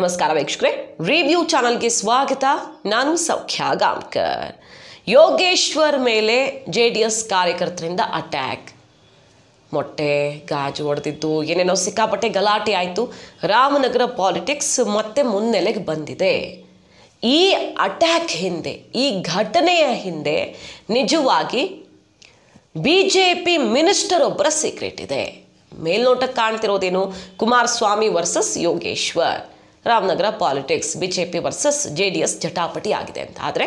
ನಮಸ್ಕಾರ ವೀಕ್ಷಕರೇ ರಿವ್ಯೂ ಚಾನಲ್ಗೆ ಸ್ವಾಗತ ನಾನು ಸೌಖ್ಯ ಗಾಂವ್ಕರ್ ಯೋಗೇಶ್ವರ್ ಮೇಲೆ ಜೆ ಡಿ ಎಸ್ ಕಾರ್ಯಕರ್ತರಿಂದ ಅಟ್ಯಾಕ್ ಮೊಟ್ಟೆ ಗಾಜು ಹೊಡೆದಿದ್ದು ಏನೇನೋ ಸಿಕ್ಕಾಪಟ್ಟೆ ಗಲಾಟೆ ಆಯಿತು ರಾಮನಗರ ಪಾಲಿಟಿಕ್ಸ್ ಮತ್ತೆ ಮುನ್ನೆಲೆಗೆ ಬಂದಿದೆ ಈ ಅಟ್ಯಾಕ್ ಹಿಂದೆ ಈ ಘಟನೆಯ ಹಿಂದೆ ನಿಜವಾಗಿ ಬಿ ಜೆ ಪಿ ಮಿನಿಸ್ಟರ್ ಒಬ್ಬರ ಸೀಕ್ರೆಟ್ ಇದೆ ಮೇಲ್ನೋಟಕ್ಕೆ ಕಾಣ್ತಿರೋದೇನು Kumaraswamy versus Yogeshwar Ramanagara politics B J P versus J D S ಜಟಾಪಟಿ ಆಗಿದೆ ಅಂತ ಆದರೆ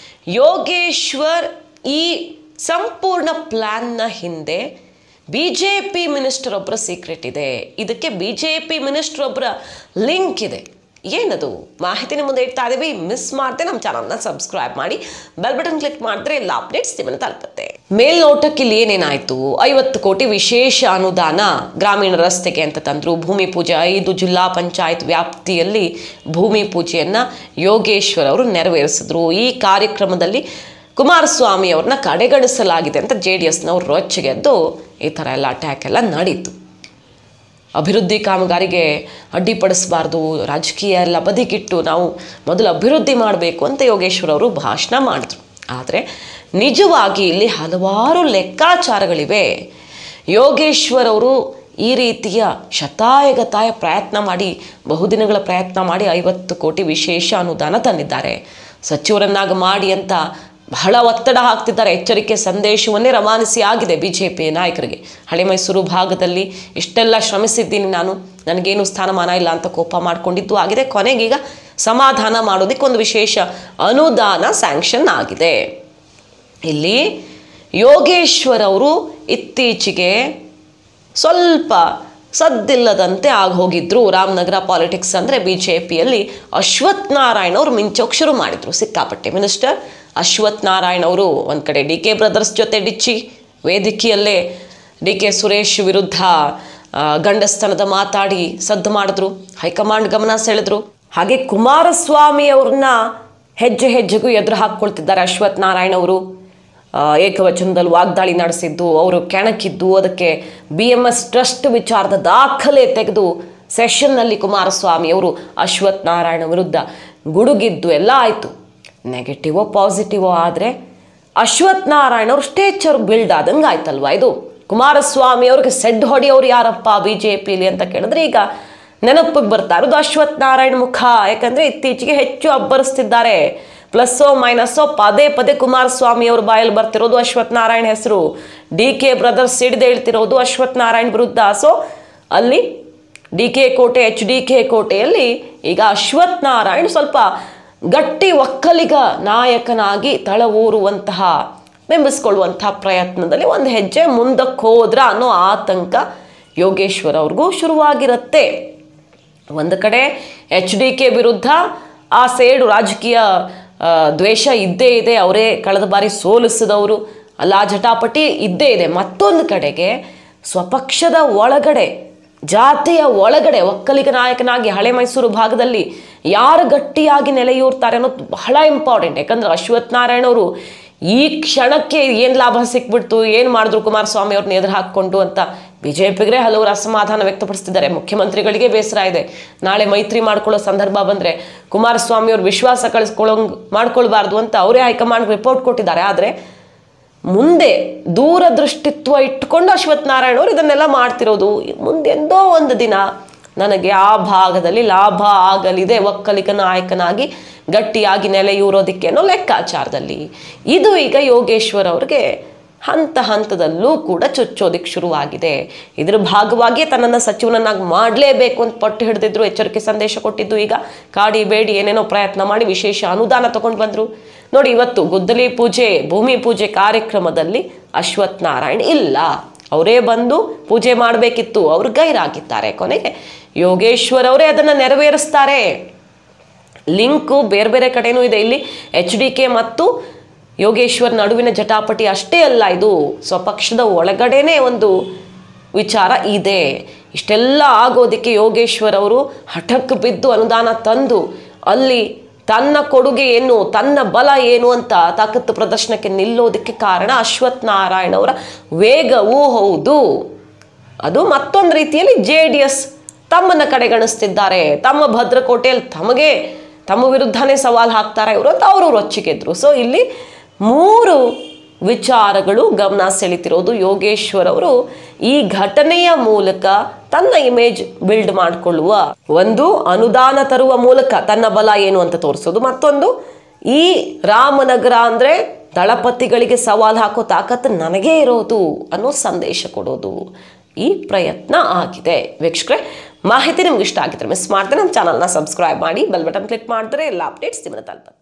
ಯೋಗೇಶ್ವರ್ ಈ ಸಂಪೂರ್ಣ ಪ್ಲ್ಯಾನ್ನ ಹಿಂದೆ ಬಿ ಜೆ ಪಿ ಮಿನಿಸ್ಟರ್ ಒಬ್ಬರ ಸೀಕ್ರೆಟ್ ಇದೆ ಇದಕ್ಕೆ ಬಿ ಜೆ ಪಿ ಮಿನಿಸ್ಟರ್ ಒಬ್ಬರ ಲಿಂಕ್ ಇದೆ ಏನದು ಮಾಹಿತಿ ನಿಮ್ಮ ಮುಂದೆ ಇಡ್ತಾ ಇದ್ದೀವಿ ಮಿಸ್ ಮಾಡದೆ ನಮ್ಮ ಚಾನಲ್ನ ಸಬ್ಸ್ಕ್ರೈಬ್ ಮಾಡಿ ಬೆಲ್ ಬಟನ್ ಕ್ಲಿಕ್ ಮಾಡಿದ್ರೆ ಎಲ್ಲ ಅಪ್ಡೇಟ್ಸ್ ನಿಮ್ಮನ್ನು ತಲುಪುತ್ತೆ ಮೇಲ್ನೋಟಕ್ಕೆ ಇಲ್ಲಿ ಏನೇನಾಯಿತು ಐವತ್ತು ಕೋಟಿ ವಿಶೇಷ ಅನುದಾನ ಗ್ರಾಮೀಣ ರಸ್ತೆಗೆ ಅಂತ ತಂದರು ಭೂಮಿ ಪೂಜೆ ಐದು ಜಿಲ್ಲಾ ಪಂಚಾಯತ್ ವ್ಯಾಪ್ತಿಯಲ್ಲಿ ಭೂಮಿ ಪೂಜೆಯನ್ನು ಯೋಗೇಶ್ವರ್ ಅವರು ನೆರವೇರಿಸಿದ್ರು ಈ ಕಾರ್ಯಕ್ರಮದಲ್ಲಿ ಕುಮಾರಸ್ವಾಮಿ ಅವ್ರನ್ನ ಕಡೆಗಣಿಸಲಾಗಿದೆ ಅಂತ ಜೆ ಡಿ ಎಸ್ನವ್ರು ರೊಚ್ಚಿಗೆದ್ದು ಈ ಥರ ಎಲ್ಲ ಅಟ್ಯಾಕ್ ಎಲ್ಲ ನಡೀತು ಅಭಿವೃದ್ಧಿ ಕಾಮಗಾರಿಗೆ ಅಡ್ಡಿಪಡಿಸಬಾರ್ದು ರಾಜಕೀಯ ಎಲ್ಲ ಬದಿಗಿಟ್ಟು ನಾವು ಮೊದಲು ಅಭಿವೃದ್ಧಿ ಮಾಡಬೇಕು ಅಂತ ಯೋಗೇಶ್ವರ್ ಅವರು ಭಾಷಣ ಮಾಡಿದ್ರು ಆದರೆ ನಿಜವಾಗಿ ಇಲ್ಲಿ ಹಲವಾರು ಲೆಕ್ಕಾಚಾರಗಳಿವೆ ಯೋಗೇಶ್ವರ್ ಅವರು ಈ ರೀತಿಯ ಶತಾಯಗತಾಯ ಪ್ರಯತ್ನ ಮಾಡಿ ಬಹುದಿನಗಳ ಪ್ರಯತ್ನ ಮಾಡಿ ಐವತ್ತು ಕೋಟಿ ವಿಶೇಷ ಅನುದಾನ ತಂದಿದ್ದಾರೆ ಸಚಿವರನ್ನಾಗಿ ಮಾಡಿ ಅಂತ ಬಹಳ ಒತ್ತಡ ಹಾಕ್ತಿದ್ದಾರೆ ಎಚ್ಚರಿಕೆ ಸಂದೇಶವನ್ನೇ ರವಾನಿಸಿ ಆಗಿದೆ ಬಿ ಜೆ ಪಿ ನಾಯಕರಿಗೆ ಹಳೆ ಮೈಸೂರು ಭಾಗದಲ್ಲಿ ಇಷ್ಟೆಲ್ಲ ಶ್ರಮಿಸಿದ್ದೀನಿ ನಾನು ನನಗೇನು ಸ್ಥಾನಮಾನ ಇಲ್ಲ ಅಂತ ಕೋಪ ಮಾಡಿಕೊಂಡಿದ್ದು ಆಗಿದೆ ಕೊನೆಗೀಗ ಸಮಾಧಾನ ಮಾಡೋದಕ್ಕೆ ಒಂದು ವಿಶೇಷ ಅನುದಾನ ಸ್ಯಾಂಕ್ಷನ್ ಆಗಿದೆ ಇಲ್ಲಿ ಯೋಗೇಶ್ವರ್ ಅವರು ಇತ್ತೀಚೆಗೆ ಸ್ವಲ್ಪ ಸದ್ದಿಲ್ಲದಂತೆ ಆಗೋಗಿದ್ರು ರಾಮನಗರ ಪಾಲಿಟಿಕ್ಸ್ ಅಂದರೆ ಬಿ ಜೆ ಪಿಯಲ್ಲಿ ಅಶ್ವಥ್ ನಾರಾಯಣ್ ಅವರು ಮಿಂಚೋಕ್ ಶುರು ಮಾಡಿದರು ಸಿಕ್ಕಾಪಟ್ಟೆ ಮಿನಿಸ್ಟರ್ ಅಶ್ವಥ್ ನಾರಾಯಣ್ ಅವರು ಒಂದು ಕಡೆ ಡಿ ಕೆ ಬ್ರದರ್ಸ್ ಜೊತೆ ಡಿಚ್ಚಿ ವೇದಿಕೆಯಲ್ಲೇ ಡಿ ಕೆ ಸುರೇಶ್ ವಿರುದ್ಧ ಆ, ಗಂಡಸ್ತನದ ಮಾತಾಡಿ ಸದ್ದು ಮಾಡಿದ್ರು ಹೈಕಮಾಂಡ್ ಗಮನ ಸೆಳೆದ್ರು ಹಾಗೆ ಕುಮಾರಸ್ವಾಮಿ ಅವ್ರನ್ನ ಹೆಜ್ಜೆ ಹೆಜ್ಜೆಗೂ ಎದುರು ಹಾಕ್ಕೊಳ್ತಿದ್ದಾರೆ ಅಶ್ವಥ್ ನಾರಾಯಣ್ ಅವರು ಆ, ಏಕವಚನದಲ್ಲಿ ವಾಗ್ದಾಳಿ ನಡೆಸಿದ್ದು ಅವರು ಕೆಣಕಿದ್ದು ಅದಕ್ಕೆ ಬಿ ಎಮ್ ಎಸ್ ಟ್ರಸ್ಟ್ ವಿಚಾರದ ದಾಖಲೆ ತೆಗೆದು ಸೆಷನ್ನಲ್ಲಿ ಕುಮಾರಸ್ವಾಮಿ ಅವರು ಅಶ್ವಥ್ ನಾರಾಯಣ ವಿರುದ್ಧ ಗುಡುಗಿದ್ದು ಎಲ್ಲ ಆಯಿತು ನೆಗೆಟಿವೋ ಪಾಸಿಟಿವೋ ಆದರೆ ಅಶ್ವಥ್ ನಾರಾಯಣ ಅವರು ಸ್ಟೇಚರ್ ಬಿಲ್ಡ್ ಆದಂಗೆ ಆಯ್ತಲ್ವಾ ಇದು ಕುಮಾರಸ್ವಾಮಿ ಅವ್ರಿಗೆ ಸೆಡ್ ಹೊಡೆಯೋರು ಯಾರಪ್ಪ ಬಿ ಜೆ ಪಿಲಿ ಅಂತ ಕೇಳಿದ್ರೆ ಈಗ ನೆನಪಿಗೆ ಬರ್ತಾ ಇರೋದು ಅಶ್ವಥ್ ನಾರಾಯಣ ಮುಖ ಯಾಕಂದರೆ ಇತ್ತೀಚೆಗೆ ಹೆಚ್ಚು ಅಬ್ಬರಿಸ್ತಿದ್ದಾರೆ ಪ್ಲಸ್ಸೋ ಮೈನಸ್ಸೋ ಪದೇ ಪದೇ ಕುಮಾರಸ್ವಾಮಿ ಅವ್ರ ಬಾಯಲ್ಲಿ ಬರ್ತಿರೋದು ಅಶ್ವಥ್ ನಾರಾಯಣ ಹೆಸರು ಡಿ ಕೆ ಬ್ರದರ್ಸ್ ಸಿಡಿದು ಹೇಳ್ತಿರೋದು ಅಶ್ವಥ್ ನಾರಾಯಣ್ ವಿರುದ್ಧ ಸೊ ಅಲ್ಲಿ ಡಿ ಕೆ ಕೋಟೆ ಎಚ್ ಡಿ ಕೆ ಕೋಟೆಯಲ್ಲಿ ಈಗ ಅಶ್ವಥ್ ನಾರಾಯಣ್ ಸ್ವಲ್ಪ ಗಟ್ಟಿ ಒಕ್ಕಲಿಗ ನಾಯಕನಾಗಿ ತಳವೂರುವಂತಹ ಬೆಂಬಲಿಸ್ಕೊಳ್ಳುವಂತಹ ಪ್ರಯತ್ನದಲ್ಲಿ ಒಂದು ಹೆಜ್ಜೆ ಮುಂದಕ್ಕೆ ಹೋದ್ರ ಅನ್ನೋ ಆತಂಕ ಯೋಗೇಶ್ವರ್ ಅವ್ರಿಗೂ ಶುರುವಾಗಿರುತ್ತೆ ಒಂದು ಕಡೆ ಎಚ್ ಡಿ ಕೆ ವಿರುದ್ಧ ಆ ಸೇಡು ರಾಜಕೀಯ ಆ, ದ್ವೇಷ ಇದ್ದೇ ಇದೆ ಅವರೇ ಕಳೆದ ಬಾರಿ ಸೋಲಿಸಿದವರು ಅಲ್ಲ ಆ ಜಟಾಪಟಿ ಇದ್ದೇ ಇದೆ ಮತ್ತೊಂದು ಕಡೆಗೆ ಸ್ವಪಕ್ಷದ ಒಳಗಡೆ ಜಾತಿಯ ಒಳಗಡೆ ಒಕ್ಕಲಿಗ ನಾಯಕನಾಗಿ ಹಳೆ ಮೈಸೂರು ಭಾಗದಲ್ಲಿ ಯಾರು ಗಟ್ಟಿಯಾಗಿ ನೆಲೆಯೂರ್ತಾರೆ ಅನ್ನೋದು ಬಹಳ ಇಂಪಾರ್ಟೆಂಟ್ ಯಾಕಂದ್ರೆ ಅಶ್ವಥ್ ನಾರಾಯಣ ಅವರು ಈ ಕ್ಷಣಕ್ಕೆ ಏನು ಲಾಭ ಸಿಕ್ಬಿಡ್ತು ಏನು ಮಾಡಿದ್ರು ಕುಮಾರಸ್ವಾಮಿ ಅವ್ರನ್ನ ಎದುರು ಹಾಕ್ಕೊಂಡು ಅಂತ ಬಿ ಜೆ ಪಿಗೆ ಹಲವರು ಅಸಮಾಧಾನ ವ್ಯಕ್ತಪಡಿಸ್ತಿದ್ದಾರೆ ಮುಖ್ಯಮಂತ್ರಿಗಳಿಗೆ ಬೇಸರ ಇದೆ ನಾಳೆ ಮೈತ್ರಿ ಮಾಡ್ಕೊಳ್ಳೋ ಸಂದರ್ಭ ಬಂದರೆ ಕುಮಾರಸ್ವಾಮಿ ಅವ್ರು ವಿಶ್ವಾಸ ಕಳಿಸ್ಕೊಳ್ಳೋಂಗ್ ಮಾಡ್ಕೊಳ್ಬಾರ್ದು ಅಂತ ಅವರೇ ಹೈಕಮಾಂಡ್ ರಿಪೋರ್ಟ್ ಕೊಟ್ಟಿದ್ದಾರೆ ಆದರೆ ಮುಂದೆ ದೂರದೃಷ್ಟಿತ್ವ ಇಟ್ಕೊಂಡು ಅಶ್ವಥ್ ನಾರಾಯಣ ಅವರು ಇದನ್ನೆಲ್ಲ ಮಾಡ್ತಿರೋದು ಮುಂದೆಂದೋ ಒಂದು ದಿನ ನನಗೆ ಆ ಭಾಗದಲ್ಲಿ ಲಾಭ ಆಗಲಿದೆ ಒಕ್ಕಲಿಗ ನಾಯಕನಾಗಿ ಗಟ್ಟಿಯಾಗಿ ನೆಲೆಯೂರೋದಕ್ಕೆ ಅನ್ನೋ ಲೆಕ್ಕಾಚಾರದಲ್ಲಿ ಇದು ಈಗ ಯೋಗೇಶ್ವರ್ ಅವ್ರಿಗೆ ಹಂತ ಹಂತದಲ್ಲೂ ಕೂಡ ಚುಚ್ಚೋದಿಕ್ಕೆ ಶುರುವಾಗಿದೆ ಇದರ ಭಾಗವಾಗಿಯೇ ತನ್ನನ್ನು ಸಚಿವನನ್ನಾಗಿ ಮಾಡಲೇಬೇಕು ಅಂತ ಪಟ್ಟು ಹಿಡಿದಿದ್ರು ಎಚ್ಚರಿಕೆ ಸಂದೇಶ ಕೊಟ್ಟಿದ್ದು ಈಗ ಕಾಡಿ ಬೇಡಿ ಏನೇನೋ ಪ್ರಯತ್ನ ಮಾಡಿ ವಿಶೇಷ ಅನುದಾನ ತಗೊಂಡು ಬಂದರು ನೋಡಿ ಇವತ್ತು ಗುದ್ದಲಿ ಪೂಜೆ ಭೂಮಿ ಪೂಜೆ ಕಾರ್ಯಕ್ರಮದಲ್ಲಿ ಅಶ್ವಥ್ ನಾರಾಯಣ್ ಇಲ್ಲ ಅವರೇ ಬಂದು ಪೂಜೆ ಮಾಡಬೇಕಿತ್ತು ಅವರು ಗೈರಾಗಿದ್ದಾರೆ ಕೊನೆಗೆ ಯೋಗೇಶ್ವರ್ ಅವರೇ ಅದನ್ನು ನೆರವೇರಿಸ್ತಾರೆ ಲಿಂಕು ಬೇರೆ ಬೇರೆ ಕಡೆನೂ ಇದೆ ಇಲ್ಲಿ ಎಚ್ ಡಿ ಕೆ ಮತ್ತು ಯೋಗೇಶ್ವರ್ ನಡುವಿನ ಜಟಾಪಟಿ ಅಷ್ಟೇ ಅಲ್ಲ ಇದು ಸ್ವಪಕ್ಷದ ಒಳಗಡೆನೇ ಒಂದು ವಿಚಾರ ಇದೆ ಇಷ್ಟೆಲ್ಲ ಆಗೋದಕ್ಕೆ ಯೋಗೇಶ್ವರ್ ಅವರು ಹಠಕ್ಕೆ ಬಿದ್ದು ಅನುದಾನ ತಂದು ಅಲ್ಲಿ ತನ್ನ ಕೊಡುಗೆ ಏನು ತನ್ನ ಬಲ ಏನು ಅಂತ ತಾಕತ್ತು ಪ್ರದರ್ಶನಕ್ಕೆ ನಿಲ್ಲೋದಕ್ಕೆ ಕಾರಣ ಅಶ್ವಥ್ ನಾರಾಯಣ್ ಅವರ ವೇಗವೂ ಹೌದು ಅದು ಮತ್ತೊಂದು ರೀತಿಯಲ್ಲಿ ಜೆ ಡಿ ಎಸ್ ತಮ್ಮನ್ನು ಕಡೆಗಣಿಸ್ತಿದ್ದಾರೆ ತಮ್ಮ ಭದ್ರಕೋಟೆಯಲ್ಲಿ ತಮಗೆ ತಮ್ಮ ವಿರುದ್ಧನೇ ಸವಾಲು ಹಾಕ್ತಾರೆ ಇವರು ಅಂತ ಅವರು ರೊಚ್ಚಿಗೆದ್ರು ಸೊ ಇಲ್ಲಿ ಮೂರು ವಿಚಾರಗಳು ಗಮನ ಸೆಳಿತಿರೋದು ಯೋಗೇಶ್ವರ್ ಅವರು ಈ ಘಟನೆಯ ಮೂಲಕ ತನ್ನ ಇಮೇಜ್ ಬಿಲ್ಡ್ ಮಾಡಿಕೊಳ್ಳುವ ಒಂದು ಅನುದಾನ ತರುವ ಮೂಲಕ ತನ್ನ ಬಲ ಏನು ಅಂತ ತೋರಿಸೋದು ಮತ್ತೊಂದು ಈ ರಾಮನಗರ ಅಂದರೆ ದಳಪತಿಗಳಿಗೆ ಸವಾಲು ಹಾಕೋ ತಾಕತ್ತು ನನಗೇ ಇರೋದು ಅನ್ನೋ ಸಂದೇಶ ಕೊಡೋದು ಈ ಪ್ರಯತ್ನ ಆಗಿದೆ ವೀಕ್ಷಕರೇ ಮಾಹಿತಿ ನಿಮ್ಗೆ ಇಷ್ಟ ಆಗಿದ್ರೆ ಮಿಸ್ ಮಾಡ್ತಾರೆ ನಮ್ಮ ಚಾನಲ್ನ ಸಬ್ಸ್ಕ್ರೈಬ್ ಮಾಡಿ ಬೆಲ್ ಬಟನ್ ಕ್ಲಿಕ್ ಮಾಡಿದ್ರೆ ಎಲ್ಲ ಅಪ್ಡೇಟ್ಸ್ ನಿಮ್ಮನ್ನು ತಲುಪುತ್ತೆ